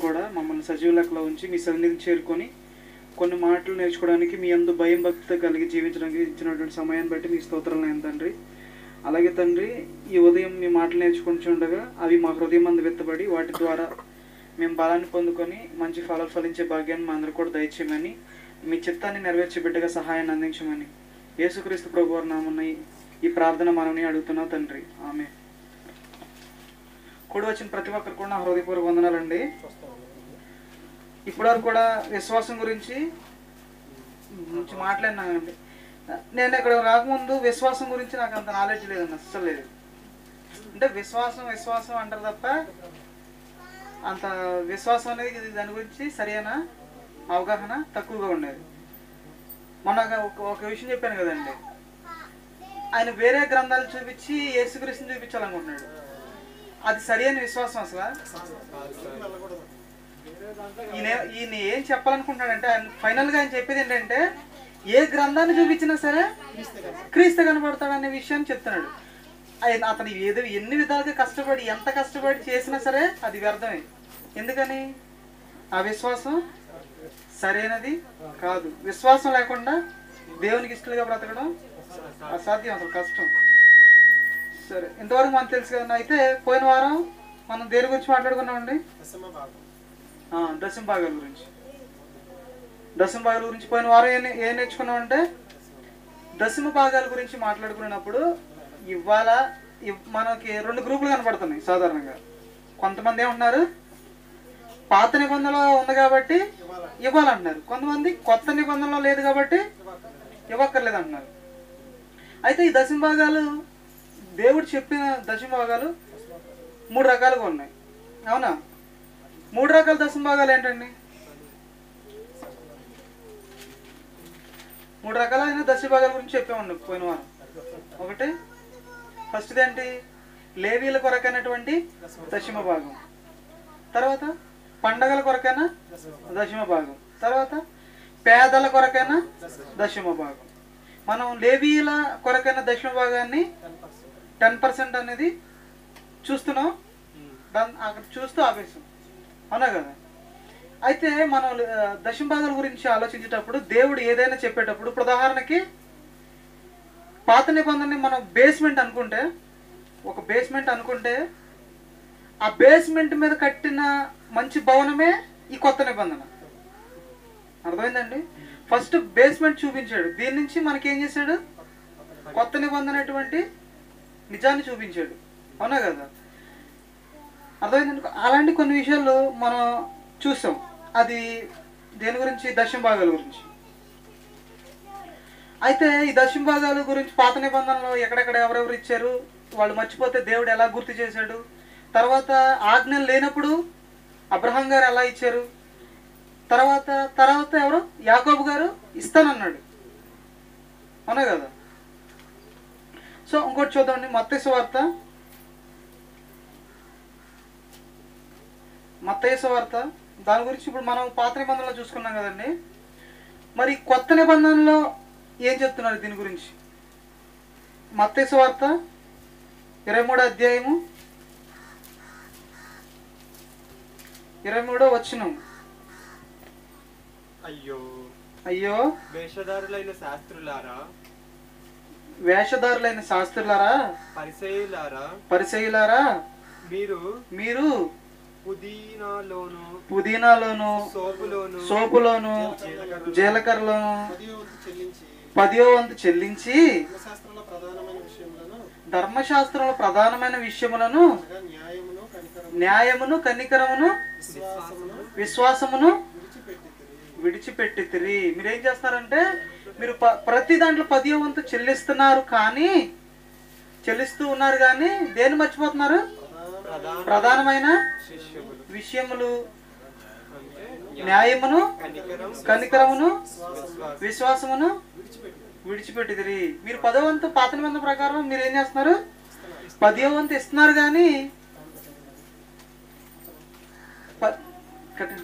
కూడా మమ్మల్ని సజీవ లెక్కలో ఉంచి మీ సన్నిధిని చేరుకొని కొన్ని మాటలు నేర్చుకోవడానికి మీ అందు భయం భక్తి కలిగి జీవించడానికి ఇచ్చినటువంటి సమయాన్ని బట్టి మీ స్తోత్రాలు నేను తండ్రి అలాగే తండ్రి ఈ ఉదయం మీ మాటలు నేర్చుకుంటుండగా అవి మా హృదయం అందు విత్తబడి వాటి ద్వారా మేము బలాన్ని పొందుకొని మంచి ఫలాలు ఫలించే భాగ్యాన్ని మా అందరూ కూడా దయచేయమని మీ చిత్తాన్ని నెరవేర్చే బిడ్డగా సహాయాన్ని అందించమని యేసుక్రీస్తు ప్రభు వారి నామమున ఈ- ఈ ప్రార్థన మనని అడుగుతున్నావు తండ్రి ఆమె కూడి వచ్చిన ప్రతి ఒక్కరు కూడా నా హృదయపూర్వక వందనాలండి ఇప్పటివరకు కూడా విశ్వాసం గురించి గురించి మాట్లాడినానండి నేను ఇక్కడ రాకముందు విశ్వాసం గురించి నాకు అంత నాలెడ్జ్ లేదండి అస్సలు లేదు అంటే విశ్వాసం విశ్వాసం అంటారు తప్ప అంత విశ్వాసం అనేది ఇది దాని గురించి సరైన అవగాహన తక్కువగా ఉండేది మొన్న ఒక ఒక విషయం చెప్పాను కదండి ఆయన వేరే గ్రంథాలు చూపించి యేసుక్రీస్తుని చూపించాలనుకుంటున్నాడు అది సరైన విశ్వాసం అసలు ఈయన ఈయన ఏం చెప్పాలనుకుంటున్నాడంటే ఆయన ఫైనల్ గా ఆయన చెప్పేది ఏంటంటే ఏ గ్రంథాన్ని చూపించినా సరే క్రీస్తు కనబడతాడు అనే విషయాన్ని చెప్తున్నాడు ఆయన అతను ఏదో ఎన్ని విధాలుగా కష్టపడి ఎంత కష్టపడి చేసినా సరే అది వ్యర్థమే ఎందుకని ఆ విశ్వాసం సరైనది కాదు విశ్వాసం లేకుండా దేవునికి ఇష్టలుగా బ్రతకడం అసాధ్యం అసలు కష్టం సరే ఇంతవరకు మనకు తెలుసు కదా అయితే పోయిన వారం మనం దేని గురించి మాట్లాడుకున్నామండి ఆ, దశమ భాగాల గురించి దశమ భాగాల గురించి పోయిన వారం ఏం ఏం నేర్చుకున్నామంటే దశమ భాగాల గురించి మాట్లాడుకున్నప్పుడు ఇవాళ ఇవ్- మనకి రెండు గ్రూపులు కనపడుతున్నాయి సాధారణంగా కొంతమంది ఏమంటున్నారు పాత నిబంధనలో ఉంది కాబట్టి ఇవ్వాలంటున్నారు కొంతమంది కొత్త నిబంధనలో లేదు కాబట్టి ఇవ్వక్కర్లేదు అంటున్నారు అయితే ఈ దశమ భాగాలు దేవుడు చెప్పిన దశమ భాగాలు మూడు రకాలుగా ఉన్నాయి అవునా మూడు రకాల దశమ భాగాలు ఏంటండి మూడు రకాలైన దశ భాగాల గురించి చెప్పామండి పోయిన వారం ఒకటి ఫస్ట్ ఏంటి లేవీల కొరకైనటువంటి దశమ భాగం తర్వాత పండగల కొరకైన దశమ భాగం తర్వాత పేదల కొరకైన దశమ భాగం మనం లేవీల కొరకైన దశమ భాగాన్ని టెన్ పర్సెంట్ అనేది చూస్తున్నాం దాన్ని అక్కడ చూస్తూ ఆపేసాం అవునా కదా అయితే మనం ఆ, దశమ భాగాల గురించి ఆలోచించేటప్పుడు దేవుడు ఏదైనా చెప్పేటప్పుడు ఇప్పుడు ఉదాహరణకి పాత నిబంధనని మనం బేస్మెంట్ అనుకుంటే ఒక బేస్మెంట్ అనుకుంటే ఆ బేస్మెంట్ మీద కట్టిన మంచి భవనమే ఈ కొత్త నిబంధన అర్థమైందండి ఫస్ట్ బేస్మెంట్ చూపించాడు దీని నుంచి మనకి ఏం చేశాడు కొత్త నిబంధన అటువంటి నిజాన్ని చూపించాడు అవునా కదా అర్థమైందండి అలాంటి కొన్ని విషయాలు మనం చూసాం అది దేని గురించి దశమ భాగాల గురించి అయితే ఈ దశమ భాగాల గురించి పాత నిబంధనలు ఎక్కడెక్కడ ఎవరెవరు ఇచ్చారు వాళ్ళు మర్చిపోతే దేవుడు ఎలా గుర్తు చేశాడు తర్వాత ఆజ్ఞలు లేనప్పుడు అబ్రహం గారు ఎలా ఇచ్చారు తర్వాత తర్వాత ఎవరు యాకోబు గారు ఇస్తానన్నాడు అవునా కదా సో ఇంకోటి చూద్దామండి మత్తయి వార్త మత్తయి వార్త దాని గురించి ఇప్పుడు మనం పాత నిబంధనలో చూసుకున్నాం కదండి మరి కొత్త నిబంధనలో ఏం చెప్తున్నారు దీని గురించి మత్తయి వార్త ఇరవై మూడో అధ్యాయము ఇరవై మూడో వచ్చినం అయ్యో అయ్యో వేషధారులైన శాస్త్రులారా వేషధారులైన శాస్త్రులారా పరిచయులారా పరిచయులారా మీరు మీరు పుదీనాలోను పుదీనాలోను సోపులోను సోపులోను జీలకర్రలోను పదియో వంతు చెల్లించి పదియో వంతు చెల్లించి ధర్మశాస్త్రంలో ప్రధానమైన విషయములను ధర్మశాస్త్రంలో ప్రధానమైన విషయములను అనగా న్యాయమును కనికరము న్యాయమును కనికరమును విశ్వాసమును విశ్వాసమును విడిచిపెట్టి విడిచిపెట్టితిరి మీరు ఏం చేస్తారంటే మీరు ప- ప్రతి దాంట్లో పదియో వంతు చెల్లిస్తున్నారు కానీ చెల్లిస్తూ ఉన్నారు కానీ దేన్ని మర్చిపోతున్నారు ప్రధాన ప్రధానమైన శిష్యులు విషయములు అంటే న్యాయమును కనికరం కనికరమును విశ్వాసం విశ్వాసమును విడిచిపెట్టిదిరి మీరు పదో వంతు పాత నిబంధన ప్రకారం మీరు ఏం చేస్తున్నారు పదో వంతు ఇస్తున్నారు కానీ ప- కట్టండి.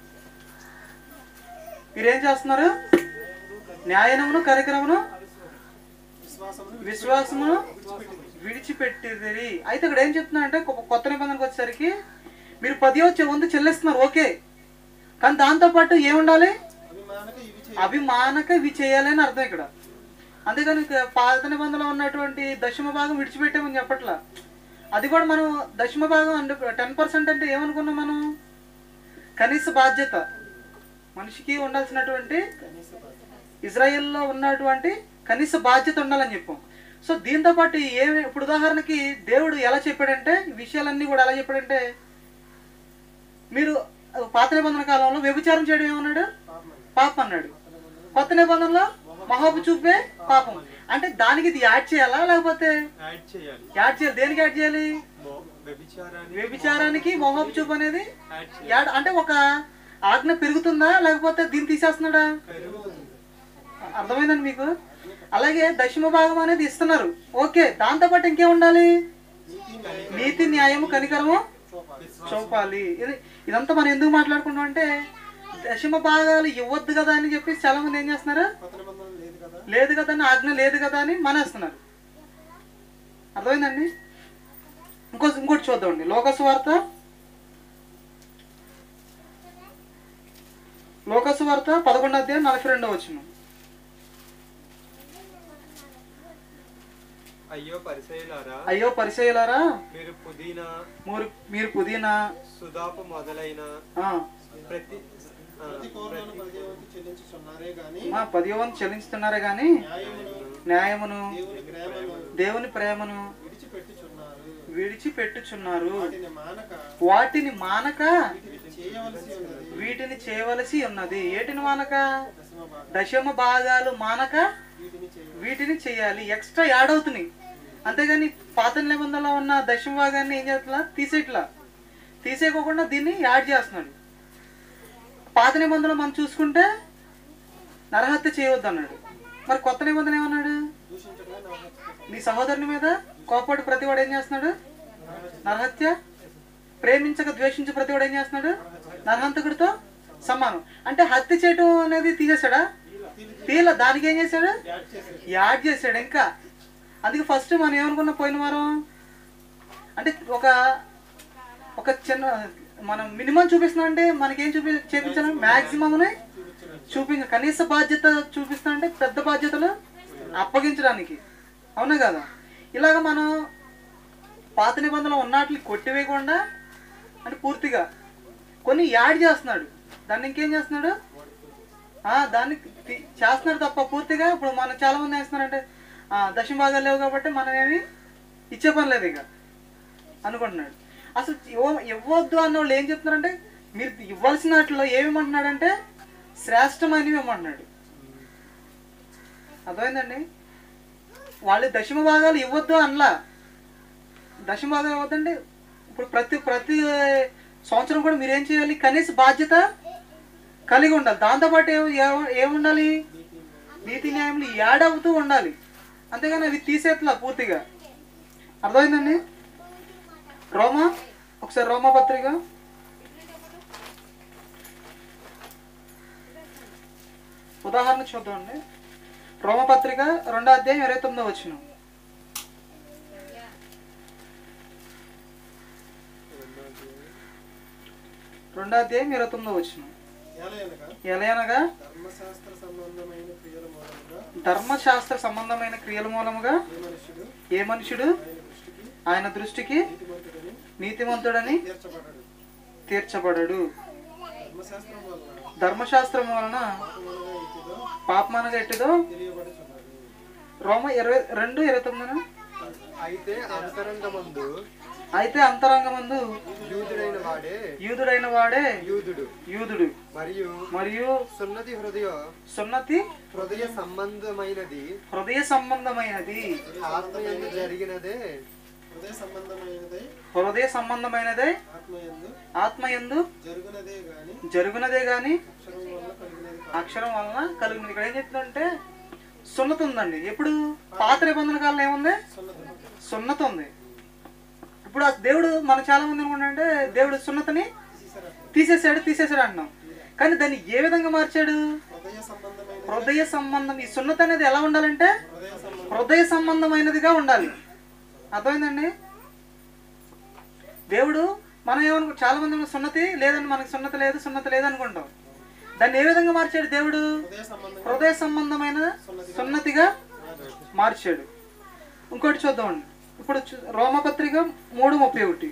మీరేం చేస్తున్నారు న్యాయనమును కనికరమును విశ్వాసమును విశ్వాసమును విడిచిపెట్టిదిరి అయితే ఇక్కడ ఏం చెప్తున్నా అంటే కొత్త నిబంధనకు వచ్చేసరికి మీరు పదియో చె- వంతు చెల్లిస్తున్నారు ఓకే కానీ దాంతోపాటు ఏముండాలి అభిమానక ఇవి చేయ అభిమానక ఇవి చేయాలి అని అర్థం ఇక్కడ అంతేగాని ఇక పాత నిబంధనలో ఉన్నటువంటి దశమ భాగం విడిచిపెట్టామని చెప్పట్లా అది కూడా మనం దశమ భాగం అంటే టెన్ పర్సెంట్ అంటే ఏమనుకున్నాం మనం కనీస బాధ్యత మనిషికి ఉండాల్సినటువంటి కనీస బాధ్యత. ఇజ్రాయెల్లో ఉన్నటువంటి కనీస బాధ్యత ఉండాలని చెప్పాం సో దీంతో పాటు ఏమి ఇప్పుడు ఉదాహరణకి దేవుడు ఎలా చెప్పాడంటే ఈ విషయాలన్నీ కూడా ఎలా చెప్పాడంటే మీరు పాత నిబంధన కాలంలో వ్యభిచారం చేయడం ఏమన్నాడు పాపం అండి. పాపం అన్నాడు కొత్త నిబంధనలో మహోబు చూపే పాపం అంటే దానికి ఇది యాడ్ చేయాలా లేకపోతే యాడ్ చేయాలి యాడ్ చేయాలి దేనికి యాడ్ చేయాలి మో- వ్యభిచారాన్ని వ్యభిచారానికి మహోబు చూపు అనేది యాడ్ చేయాలి యాడ్ అంటే ఒక ఆజ్ఞ పెరుగుతుందా లేకపోతే దీన్ని తీసేస్తున్నాడా పెరుగుతుంది అర్థమైందండి మీకు అలాగే దశమ భాగం అనేది ఇస్తున్నారు ఓకే దాంతోపాటు ఇంకేం ఉండాలి నీతి న్యాయం నీతి న్యాయము కనికరము చూపాలి. చూపాలి ఇది ఇదంతా మనం ఎందుకు మాట్లాడుకుంటాం అంటే దశమ భాగాలు ఇవ్వద్దు కదా అని చెప్పి చాలా మంది ఏం చేస్తున్నారు కొత్త నిబంధన లేదు కదా లేదు కదా అని ఆజ్ఞ లేదు కదా అని మానేస్తున్నారు అర్థమైందండి ఇంకో ఇంకోటి చూద్దామండి లోకసు వార్త లోకసు వార్త పదకొండో అధ్యాయం నలభై రెండో వచ్చిన అయ్యో పరిచయలారా అయ్యో పరిచయలారా మీరు పుదీనా మీరు మీరు పుదీనా సుధాపు మొదలైన ఆ, ప్రతి ఆ, ప్రతి కోరులను ప్రతివంతు చెల్లించుచున్నారే గాని మా పదివంతు చెల్లిస్తున్నారే గాని న్యాయమును న్యాయమును దేవుని ప్రేమను దేవుని ప్రేమను విడిచిపెట్టుచున్నారు విడిచిపెట్టుచున్నారు వాటిని మానక వాటిని మానక వీటిని చేయవలసి ఉన్నది వీటిని చేయవలసి ఉన్నది ఏటిని మానక దశమ భాగం దశమ భాగాలు మానక వీటిని చేయ వీటిని చేయాలి ఎక్స్ట్రా యాడ్ అవుతున్నాయి అంతేగాని పాత నిబంధనలో ఉన్న దశమ భాగాన్ని ఏం చేస్తున్నా తీసేట్లా తీసేయకోకుండా దీన్ని యాడ్ చేస్తున్నాడు పాత నిబంధనలు మనం చూసుకుంటే నరహత్య చేయవద్దు అన్నాడు మరి కొత్త నిబంధన ఏమన్నాడు దూషించడమే నా హక్కు. నీ సహోదరుని మీద కోపడి ప్రతివాడు ఏం చేస్తున్నాడు నరహత్య ప్రేమించక ద్వేషించే ప్రతివాడు ఏం చేస్తున్నాడు నరహంతకుడితో సమానం అంటే హత్య చేయటం అనేది తీసేశాడా తీల దానికి ఏం చేశాడు యాడ్ చేసేది యాడ్ చేశాడు ఇంకా అందుకే ఫస్ట్ మనం ఏమనుకున్నా పోయిన వారం అంటే ఒక ఒక చిన్న మనం మినిమం చూపిస్తున్నా అంటే మనకేం చూపి చూపించాలి మ్యాక్సిమమ్ని చూపించ కనీస బాధ్యత చూపిస్తా అంటే పెద్ద బాధ్యతలు అప్పగించడానికి అవునా కదా ఇలాగ మనం పాత నిబంధనలు ఉన్నట్లు కొట్టివేయకుండా అంటే పూర్తిగా కొన్ని యాడ్ చేస్తున్నాడు దాన్ని ఇంకేం చేస్తున్నాడు ఆ, దాన్ని తి- చేస్తున్నాడు తప్ప పూర్తిగా ఇప్పుడు మనం చాలా మంది వేస్తున్నారంటే ఆ, దశమ భాగాలు లేవు కాబట్టి మనం ఏమి ఇచ్చే పని లేదు ఇక అనుకుంటున్నాడు అసలు ఇవ్వ- ఇవ్వద్దు అన్న వాళ్ళు ఏం చెప్తున్నారంటే మీరు ఇవ్వాల్సిన వాటిలో ఏమేమంటున్నాడంటే శ్రేష్టమైనవి ఇవ్వమంటున్నాడు అర్థమైందండి వాళ్ళు దశమ భాగాలు ఇవ్వద్దు అనలా దశమ భాగాలు ఇవ్వద్దండి ఇప్పుడు ప్రతి ప్రతి సంవత్సరం కూడా మీరేం చేయాలి కనీస బాధ్యత కలిగి ఉండాలి దాంతోపాటు ఏం ఏం- ఏముండాలి నీతి న్యాయములు యాడ్ అవుతూ ఉండాలి అంతేగాని అవి తీసేట్లా పూర్తిగా అర్థమైందండి రోమా ఒకసారి రోమా పత్రిక ఉదాహరణ చూద్దామండి రోమ పత్రిక రెండో అధ్యాయం ఇరవై తొమ్మిదో వచ్చిన రెండో అధ్యాయం ఇరవై తొమ్మిదో వచ్చిన ఏలయనగా ఎలయనగా ధర్మశాస్త్ర సంబంధమైన క్రియల మూలంగా ధర్మశాస్త్ర సంబంధమైన క్రియల మూలముగా ఏ మనుషుడు ఏ మనుషుడు ఆయన దృష్టికి ఆయన దృష్టికి నీతిమంతుడని నీతిమంతుడని తీర్చబడడు తీర్చబడడు ధర్మశాస్త్రం వలన ధర్మశాస్త్రం వలన పాపములుగా ఇటిదో పాపమనగా ఎట్టిదో తెలియబడుచున్నది రోమ ఇరవై రెండు ఇరవై తొమ్మిదిన అయితే అంతరంగమందు అయితే అంతరంగమందు యూదుడైన వాడే యూదుడైన వాడే యూదుడు యూదుడు మరియు మరియు సున్నతి హృదయ సున్నతి హృదయ సంబంధమైనది హృదయ సంబంధమైనది ఆత్మయందు జరిగినదే హృదయ సంబంధమైనదై హృదయ సంబంధమైనదే ఆత్మయందు ఆత్మయందు జరుగునదే గాని జరుగునదే గాని అక్షరం వల్ల కలిగినది కాదు. అక్షరం వలన కలిగినది ఇక్కడ ఏం చెప్తుందంటే సున్నతి ఉందండి ఎప్పుడు పాత నిబంధన కాలంలో ఏముంది సున్నతి సున్నతి ఉంది ఇప్పుడు ఆ దేవుడు మనం చాలా మంది అనుకుంటే దేవుడు సున్నతిని తీసేసారా? తీసేసాడు తీసేసాడు అంటున్నాం కానీ దాన్ని ఏ విధంగా మార్చాడు హృదయ సంబంధమైన హృదయ సంబంధం ఈ సున్నతి అనేది ఎలా ఉండాలంటే హృదయ సంబంధం హృదయ సంబంధమైనదిగా ఉండాలి అర్థమైందండి దేవుడు మనం ఏమనుకో చాలా మంది ఏమో సున్నతి లేదని మనకి సున్నతి లేదు సున్నతి లేదు అనుకుంటాం దాన్ని ఏ విధంగా మార్చాడు దేవుడు హృదయ సంబంధం హృదయ సంబంధమైన సున్నతిగా మార్చాడు ఇంకోటి చూద్దామండి ఇప్పుడు చూ- రోమపత్రిక మూడు ముప్పై ఒకటి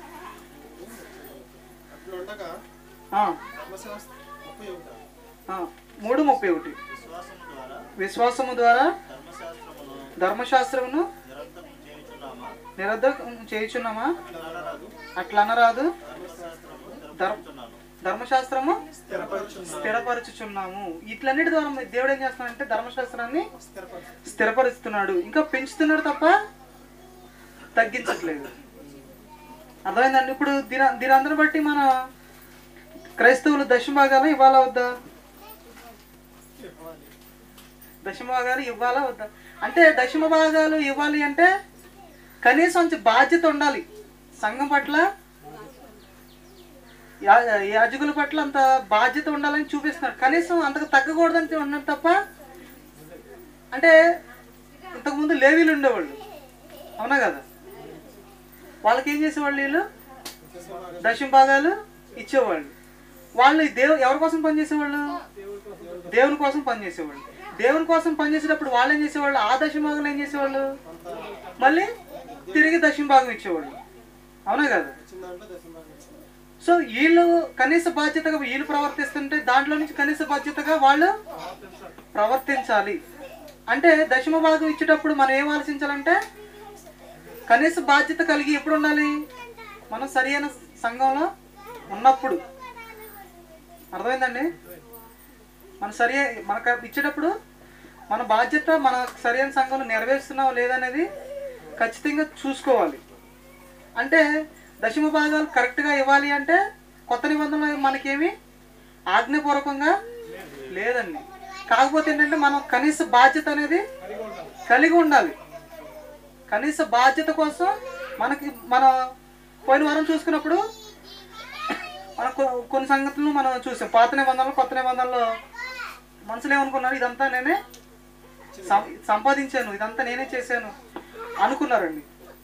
అట్లుండగా ఆ, ధర్మశాస్త్ర ముప్పై ఒకట ఆ, మూడు ముప్పై ఒకటి విశ్వాసము ద్వారా విశ్వాసము ద్వారా ధర్మశాస్త్రమును ధర్మశాస్త్రమును నిరంతరం చేయుచున్నామా నిరర్ధకం చేయుచున్నామా అనరాదు అట్లా అనరాదు ధర్మశాస్త్రము ధర్మ ధర్మచున్నాను ధర్మశాస్త్రము స్థిరపరచున్నాను స్థిరపరచుచున్నాము ఇట్లన్నిటి ద్వారా మరి దేవుడు ఏం చేస్తున్నాడంటే ధర్మశాస్త్రాన్ని స్థిరపరచు స్థిరపరుస్తున్నాడు ఇంకా పెంచుతున్నాడు తప్ప తగ్గించట్లేదు అర్థమైందండి ఇప్పుడు దీని దీని అందరిని బట్టి మన క్రైస్తవులు దశభాగాలు ఇవ్వాలా వద్దా దశమ భాగాలు ఇవ్వాలా వద్దా అంటే దశమ భాగాలు ఇవ్వాలి అంటే కనీసం కొంచెం బాధ్యత ఉండాలి సంఘం పట్ల యా- యాజకుల పట్ల అంత బాధ్యత ఉండాలని చూపిస్తున్నాడు కనీసం అంతకు తగ్గకూడదని ఉన్నాడు తప్ప అంటే ఇంతకుముందు లేవీలు ఉండేవాళ్ళు అవునా కదా వాళ్ళకి ఏం చేసేవాళ్ళు వీళ్ళు దశమ భాగాలు ఇచ్చేవాళ్ళు వాళ్ళు దేవు ఎవరి కోసం పనిచేసేవాళ్ళు దేవుని కోసం పనిచేసేవాళ్ళు దేవుని కోసం పనిచేసేటప్పుడు వాళ్ళు ఏం చేసేవాళ్ళు ఆ దశమ భాగంలో ఏం చేసేవాళ్ళు మళ్ళీ తిరిగి దశమ భాగం ఇచ్చేవాళ్ళు అవునా కదా చిన్న దాంట్లో దశమానం సో వీళ్ళు కనీస బాధ్యతగా వీళ్ళు ప్రవర్తిస్తుంటే దాంట్లో నుంచి కనీస బాధ్యతగా వాళ్ళు ప్రవర్తించాలి అంటే దశమ భాగం ఇచ్చేటప్పుడు మనం ఏం ఆలోచించాలంటే కనీస బాధ్యత కలిగి ఎప్పుడు ఉండాలి మనం సరైన సంఘంలో ఉన్నప్పుడు అర్థమైందండి మన సరి మనకు ఇచ్చేటప్పుడు మన బాధ్యత మన సరైన సంఘంలో నెరవేరుస్తున్నాం లేదనేది ఖచ్చితంగా చూసుకోవాలి అంటే దశమ భాగాలు కరెక్ట్గా ఇవ్వాలి అంటే కొత్త నిబంధనలు మనకేమి ఆజ్ఞాపూర్వకంగా లేదండి కాకపోతే ఏంటంటే మనం కనీస బాధ్యత అనేది కలిగి ఉండాలి కనీస బాధ్యత కోసం మనకి మన పోయిన వారం చూసుకున్నప్పుడు మన కొ- కొన్ని సంగతులను మనం చూసాం పాత నిబంధనలు కొత్త నిబంధనలు మనసులో ఏమనుకున్నారు ఇదంతా నేనే సం- సంపాదించాను ఇదంతా నేనే చేశాను అనుకున్నారండి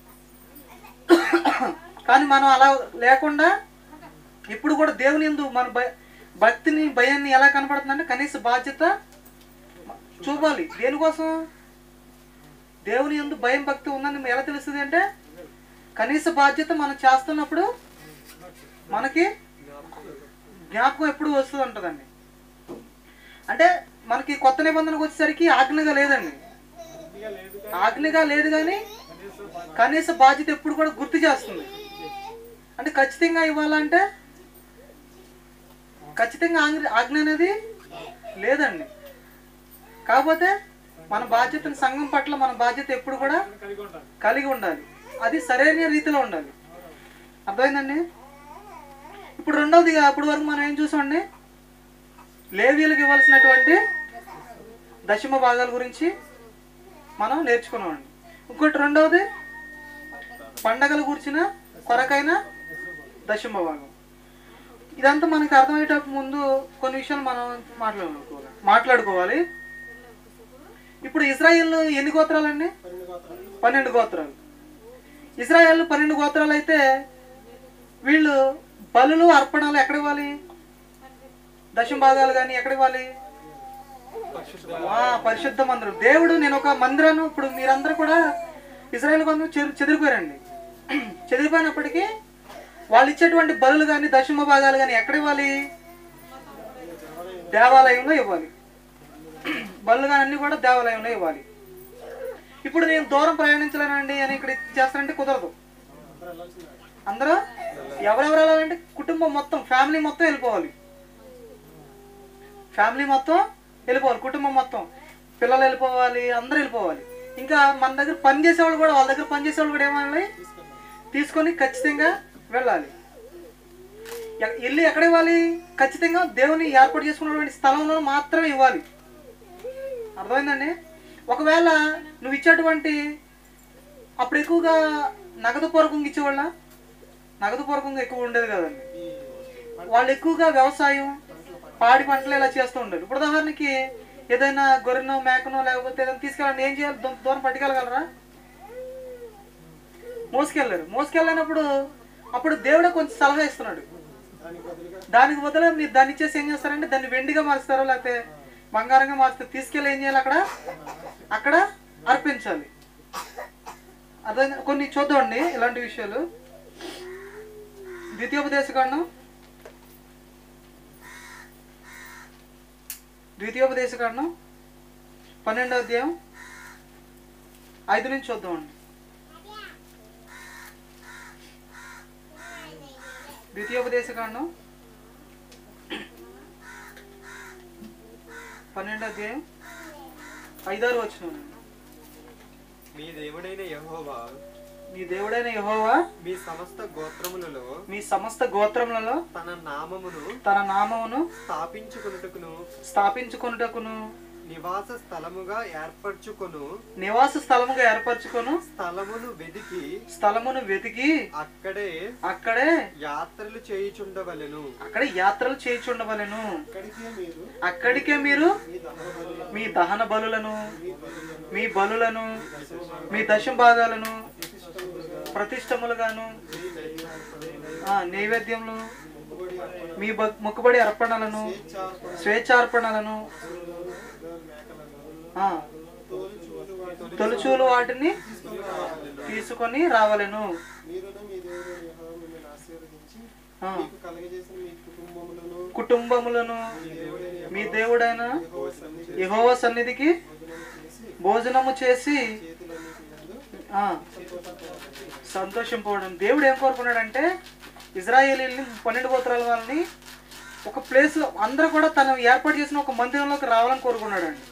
కానీ మనం అలా లేకుండా ఇప్పుడు కూడా దేవుని ఎందు మన భయ- భక్తిని భయాన్ని ఎలా కనపడుతుందంటే కనీస బాధ్యత చూపాలి దేనికోసం దేవుని ఎందు భయం భక్తి ఉందని ఎలా తెలుస్తుంది అంటే కనీస బాధ్యత మనం చేస్తున్నప్పుడు మనకి జ్ఞాపకం ఎప్పుడు వస్తుంది ఉంటుందండి అంటే మనకి కొత్త నిబంధనకు వచ్చేసరికి ఆజ్ఞగా లేదండి ఆజ్ఞగా లేదు కానీ కనీస బాధ్యత ఎప్పుడు కూడా గుర్తు చేస్తుంది అంటే ఖచ్చితంగా ఇవ్వాలంటే ఖచ్చితంగా ఆజ్ఞ ఆజ్ఞ అనేది లేదండి కాకపోతే మన బాధ్యతను సంఘం పట్ల మన బాధ్యత ఎప్పుడు కూడా కలిగి ఉండాలి అది సరైన రీతిలో ఉండాలి అర్థమైందండి ఇప్పుడు రెండవదిగా అప్పటి వరకు మనం ఏం చూసామండి లేవీలకు ఇవ్వాల్సినటువంటి దశమ భాగాల గురించి మనం నేర్చుకున్నామండి ఇంకోటి రెండవది పండగల గురించిన కొరకైన దశమ భాగం ఇదంతా మనకి అర్థమయ్యేటప్పుడు ముందు కొన్ని విషయాలు మనం మాట్లాడుకోవాలి మాట్లాడుకోవాలి ఇప్పుడు ఇజ్రాయిల్ ఎన్ని గోత్రాలండి పన్నెండు గోత్రాలు పన్నెండు గోత్రాలు ఇజ్రాయెల్ పన్నెండు గోత్రాలు అయితే వీళ్ళు బలులు అర్పణలు ఎక్కడ ఇవ్వాలి దశమ భాగాలు కానీ ఎక్కడ ఇవ్వాలి ఆ, పరిశుద్ధ మందిరం దేవుడు నేను ఒక మందిరాన్ని ఇప్పుడు మీరందరూ కూడా ఇజ్రాయెల్ కొంచెం చెరు చెదిరిపోయారండి చెదిరిపోయినప్పటికీ వాళ్ళు ఇచ్చేటువంటి బలులు కానీ దశమ భాగాలు కానీ ఎక్కడ ఇవ్వాలి దేవాలయంలో ఇవ్వాలి బళ్ళు కానీ అన్నీ కూడా దేవాలయంలో ఇవ్వాలి ఇప్పుడు నేను దూరం ప్రయాణించలేనండి అని ఇక్కడ చేస్తానంటే కుదరదు అందరూ ఎవరెవరు వెళ్ళాలంటే కుటుంబం మొత్తం ఫ్యామిలీ మొత్తం వెళ్ళిపోవాలి ఫ్యామిలీ మొత్తం వెళ్ళిపోవాలి కుటుంబం మొత్తం పిల్లలు వెళ్ళిపోవాలి అందరూ వెళ్ళిపోవాలి ఇంకా మన దగ్గర పని చేసేవాళ్ళు కూడా వాళ్ళ దగ్గర పని చేసేవాళ్ళు కూడా ఏమనాలి తీసుకొని ఖచ్చితంగా వెళ్ళాలి ఎ- వెళ్ళి ఎక్కడ ఇవ్వాలి ఖచ్చితంగా దేవుని ఏర్పాటు చేసుకున్నటువంటి స్థలంలో మాత్రమే ఇవ్వాలి అర్థమైందండి ఒకవేళ నువ్వు ఇచ్చేటువంటి అప్పుడు ఎక్కువగా నగదు పూర్వకంగా ఇచ్చేవాళ్ళ నగదు పూర్వకంగా ఎక్కువ ఉండేది కదండి వాళ్ళు ఎక్కువగా వ్యవసాయం పాడి పంటలు ఇలా చేస్తూ ఉండేది ఇప్పుడు ఉదాహరణకి ఏదైనా గొర్రెనో మేకనో లేకపోతే ఏదైనా తీసుకెళ్ళండి ఏం చేయాలి దూ- దూరం పట్టుకెళ్ళగలరా మోసుకెళ్ళారు మోసుకెళ్ళినప్పుడు అప్పుడు దేవుడే కొంచెం సలహా ఇస్తున్నాడు దానికి బదులుగా దానికి బదులు మీరు దాన్ని ఇచ్చేసి ఏం చేస్తారంటే దాన్ని వెండిగా మారుస్తారో లేకపోతే బంగారంగా మారుస్తారు తీసుకెళ్ళి ఏం చేయాలి అక్కడ అక్కడ అర్పించాలి అదే కొన్ని చూద్దామండి ఇలాంటి విషయాలు ద్వితీయోపదేశకాండం ద్వితీయోపదేశకాండం పన్నెండో అధ్యాయం ఐదు నుంచి చూద్దామండి ద్వితీయోపదేశకాండం పన్నెండో అధ్యాయం ఐదారు వచ్చిన మీ దేవుడైన యెహోవా మీ దేవుడైన యెహోవా మీ సమస్త గోత్రములలో మీ సమస్త గోత్రములలో తన నామమును తన నామమును స్థాపించుకొనుటకును స్థాపించుకొనుటకును నివాస స్థలముగా ఏర్పరచుకొను నివాస స్థలముగా ఏర్పరచుకొను స్థలమును వెదికి స్థలమును వెతికి అక్కడే అక్కడే యాత్రలు చేయుచుండవలెను అక్కడ యాత్రలు చేయుచుండవలెను ఇక్కడికే మీరు అక్కడికే మీరు మీ దహన బలులను మీ దహన బలులను మీ బలులను మీ బలులను మీ దశం భాగాలను ప్రతిష్టములుగా ప్రతిష్టములుగాను మీ నైవేద్యములను, ఆ, నైవేద్యములు మొక్కుబడి అర్పణలు, మీ బ- మొక్కుబడి అర్పణలను స్వేచ్ఛార్పణలు, స్వేచ్ఛార్పణలను మేకలను, ఆ, తోలుచూలు వాటిని తొలుచూలు వాటిని తీసుకొని రావాలెను. తీసుకొని రావలెను మీరును మీ దేవుడు యెహోవా మిమ్మల్ని ఆశీర్వదించి ఆ, మీకు కలగజేసిన మీ కుటుంబములను కుటుంబములను మీ దేవుడైన మీ దేవుడైన యెహోవా సన్నిధికి యెహోవా సన్నిధికి భోజనము చేసి భోజనము చేసి చేతులన్నిటి యందు ఆ, సంతోషపడాలి. సంతోషింపవడం దేవుడు ఏం కోరుకున్నాడంటే ఇజ్రాయేలీని పన్నెండు గోత్రాల వాళ్ళని ఒక ప్లేస్లో అందరూ కూడా తను ఏర్పాటు చేసిన ఒక మందిరంలోకి రావాలని కోరుకున్నాడండి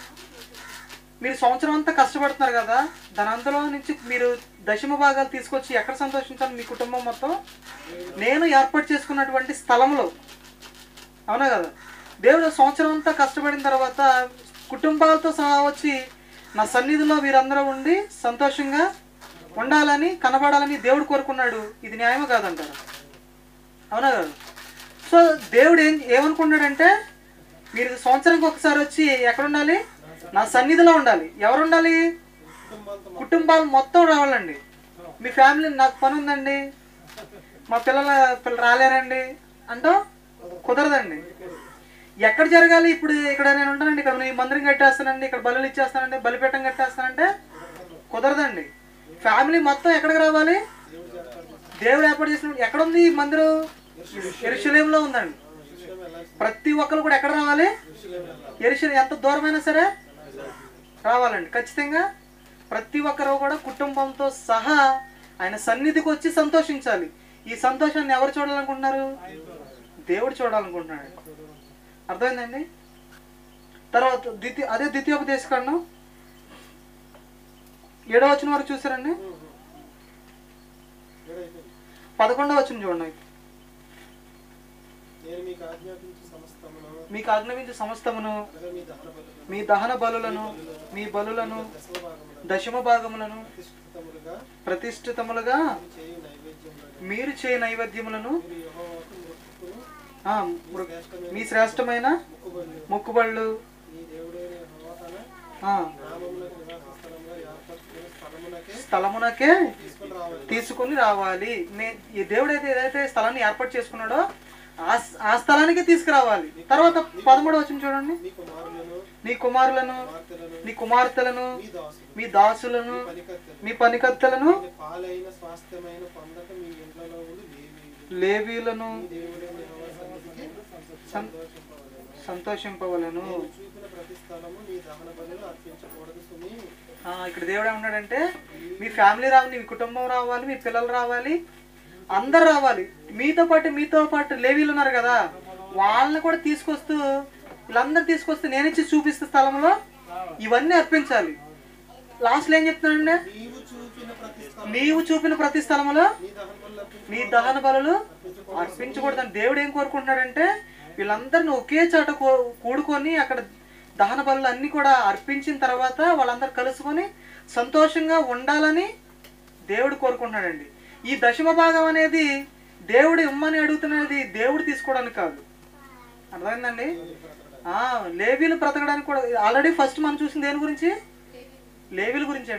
మీరు సంవత్సరం అంతా కష్టపడుతున్నారు కదా దాని అందులో నుంచి మీరు దశమ భాగాలు తీసుకొచ్చి ఎక్కడ సంతోషించాలి మీ కుటుంబం మొత్తం నేను ఏర్పాటు చేసుకున్నటువంటి స్థలంలో అవునా కదా దేవుడు సంవత్సరం అంతా కష్టపడిన తర్వాత కుటుంబాలతో సహా వచ్చి నా సన్నిధిలో వీరందరూ ఉండి సంతోషంగా ఉండాలని కనబడాలని దేవుడు కోరుకున్నాడు ఇది న్యాయమే కాదంటారు అవునా కదా సో దేవుడు ఏం ఏమనుకున్నాడంటే మీరు సంవత్సరానికి ఒకసారి వచ్చి ఎక్కడ ఉండాలి నా సన్నిధిలో ఉండాలి ఎవరు ఉండాలి కుటుంబాలతో కుటుంబాలు మొత్తం రావాలండి మీ ఫ్యామిలీ నాకు పని ఉందండి మా పిల్లల పిల్లలు రాలేరండి అంటూ కుదరదండి ఎక్కడ జరగాలి ఇప్పుడు ఇక్కడ నేను ఉంటానండి ఇక్కడ ఈ మందిరం కట్టేస్తానండి ఇక్కడ బలులు ఇచ్చేస్తానండి బలిపీఠం కట్టేస్తానంటే కుదరదండి ఫ్యామిలీ మొత్తం ఎక్కడికి రావాలి దేవుడు ఏర్పాటు చేసిన ఎక్కడ ఉంది ఈ మందిరం ఎరుశలేంలో ఉందండి ప్రతి ఒక్కరు కూడా ఎక్కడ రావాలి ఎరుశలేం ఎంత దూరమైనా సరే రావాలండి ఖచ్చితంగా ప్రతి ఒక్కరు కూడా కుటుంబంతో సహా ఆయన సన్నిధికి వచ్చి సంతోషించాలి ఈ సంతోషాన్ని ఎవరు చూడాలనుకుంటున్నారు దేవుడు చూడాలనుకుంటున్నాడు అర్థమైందండి తర్వాత ద్వితీయ అదే ద్వితీయోపదేశకాండం ఏడో వచ్చిన వరకు చూసారండి ఏడైపోయింది. పదకొండవ వచ్చిన చూడండి నేను మీకు ఆజ్ఞాపించు సమస్తమును మీకు ఆజ్ఞాపించే సమస్తమును అనగా మీ దహన బలులను మీ దహన బలులను మీ బలులను దశమ భాగములను దశమ భాగములను ప్రతిష్ఠితములుగా ప్రతిష్ఠితములుగా చేయు నైవేద్యములను మీరు చేయ నైవేద్యములను మీరు యెహోవాకు మొక్కును ఆ, మృ- మీ శ్రేష్టమైన మొక్కుబడులు మొక్కుబళ్ళు మీ దేవుడైన యెహోవా తన ఆ, నామములకు నివాస స్థలంలో ఏర్పరచుకుని స్థలమునకే స్థలమునకే తీసుకొని రావాలి తీసుకుని రావాలి నే ఈ దేవుడు అయితే ఏదైతే స్థలాన్ని ఏర్పాటు చేసుకున్నాడో ఆ స్- ఆ స్థలానికి తీసుకురావాలి తర్వాత పదమూడు వచ్చిన చూడండి మీ కుమారులను నీ కుమారులను కుమార్తెలను నీ కుమార్తెలను మీ దాసులు మీ దాసులను పనికత్తెలు మీ పనికత్తెలను మీ పాలైన స్వాస్థ్యమైన పొందక మీ ఇంట్లో ఉండి లేవి లేవీలను దేవుడైన యెహోవా సన్నిధికి సంతోషింపవలెను. సంతోషింపవలను నేను చూపిన ప్రతి స్థలము నీ దహన బలులు అర్పించకూడదు సుమి ఆ, ఇక్కడ దేవుడు ఏమన్నాడంటే మీ ఫ్యామిలీ రావాలి మీ కుటుంబం రావాలి మీ పిల్లలు రావాలి అందరు రావాలి మీతో పాటు మీతో పాటు లేవీలు ఉన్నారు కదా వాళ్ళని కూడా తీసుకొస్తూ వీళ్ళందరూ తీసుకొస్తే నేను ఇచ్చి చూపిస్తే స్థలంలో ఇవన్నీ అర్పించాలి లాస్ట్లో ఏం చెప్తున్నానండి నీవు చూపిన ప్రతి స్థలం నీవు చూపిన ప్రతి స్థలంలో నీ దహన బలులు అర్పించు నీ దహన బలులు అర్పించకూడదని దేవుడు ఏం కోరుకుంటున్నాడంటే వీళ్ళందరిని ఒకే చోట కూ- కూడుకొని అక్కడ దహన బలులు అన్ని కూడా అర్పించిన తర్వాత వాళ్ళందరూ కలుసుకొని సంతోషంగా ఉండాలని దేవుడు కోరుకుంటున్నాడండి ఈ దశమ భాగం అనేది దేవుడు ఇమ్మని అడుగుతున్నది దేవుడు తీసుకోవడానికి కాదు అర్థమైందండి ఆ, లేవీలు బ్రతకడానికి కూడా ఆల్రెడీ ఫస్ట్ మనం చూసిన దేని గురించి లేవీల గురించి అండి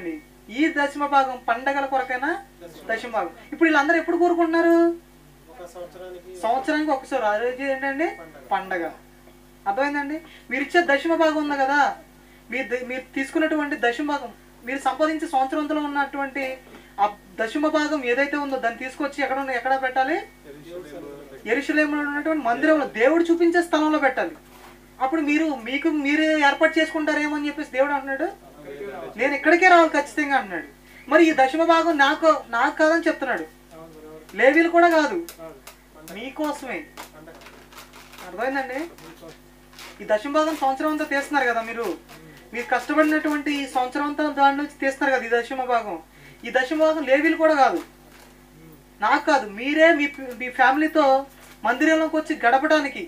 ఈ దశమ భాగం పండగల కొరకైనా దశమ భాగం ఇప్పుడు వీళ్ళందరూ ఎప్పుడు కోరుకుంటున్నారు ఒక సంవత్సరానికి సంవత్సరానికి ఒకసారి ఆ రోజు ఏంటండి పండగ అర్థమైందండి మీరు ఇచ్చే దశమ భాగం ఉంది కదా మీరు ద- మీరు తీసుకున్నటువంటి దశమ భాగం మీరు సంపాదించే సంవత్సరంలో ఉన్నటువంటి ఆ దశమ భాగం ఏదైతే ఉందో దాన్ని తీసుకొచ్చి ఎక్కడ ఉన్న- ఎక్కడ పెట్టాలి ఎరుషలేములో ఉన్నటువంటి మందిరంలో దేవుడు చూపించే స్థలంలో పెట్టాలి అప్పుడు మీరు మీకు మీరే ఏర్పాటు చేసుకుంటారేమో అని చెప్పేసి దేవుడు అంటున్నాడు నేను ఇక్కడికే రావాలి ఖచ్చితంగా అంటున్నాడు మరి ఈ దశమ భాగం నాకు నాకు కాదని చెప్తున్నాడు లేవీలు కూడా కాదు మీకోసమే అర్థమైందండి ఈ దశమ భాగం సంవత్సరం అంతా తీస్తున్నారు కదా మీరు మీరు కష్టపడినటువంటి ఈ సంవత్సరం అంతా దాని నుంచి తీస్తున్నారు కదా ఈ దశమ భాగం ఈ దశమ భాగం లేవీలు కూడా కాదు నాకు కాదు మీరే మీ మీ ఫ్యామిలీతో మందిరంలోకి వచ్చి గడపడానికి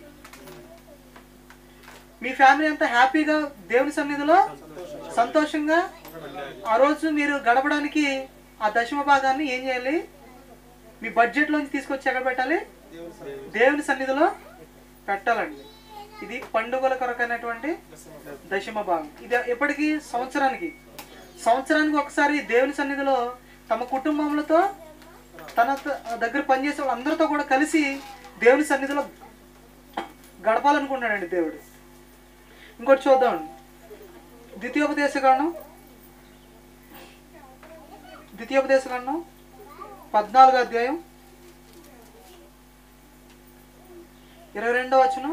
మీ ఫ్యామిలీ అంతా హ్యాపీగా దేవుని సన్నిధిలో సంతోషంగా ఆ రోజు మీరు గడపడానికి ఆ దశమ భాగాన్ని ఏం చేయాలి మీ బడ్జెట్లోంచి తీసుకొచ్చి ఎక్కడ పెట్టాలి దేవుని సన్నిధిలో పెట్టాలండి ఇది పండుగల కొరకైనటువంటి దశమ భాగం ఇది ఎప్పటికీ సంవత్సరానికి సంవత్సరానికి ఒకసారి దేవుని సన్నిధిలో తమ కుటుంబములతో తన త- దగ్గర పనిచేసే వాళ్ళందరితో కూడా కలిసి దేవుని సన్నిధిలో గడపాలనుకుంటున్నాడండి దేవుడు ఇంకోటి చూద్దాం ద్వితీయోపదేశ కాండం ద్వితీయోపదేశ కాండం పద్నాలుగో అధ్యాయం ఇరవై రెండో వచనం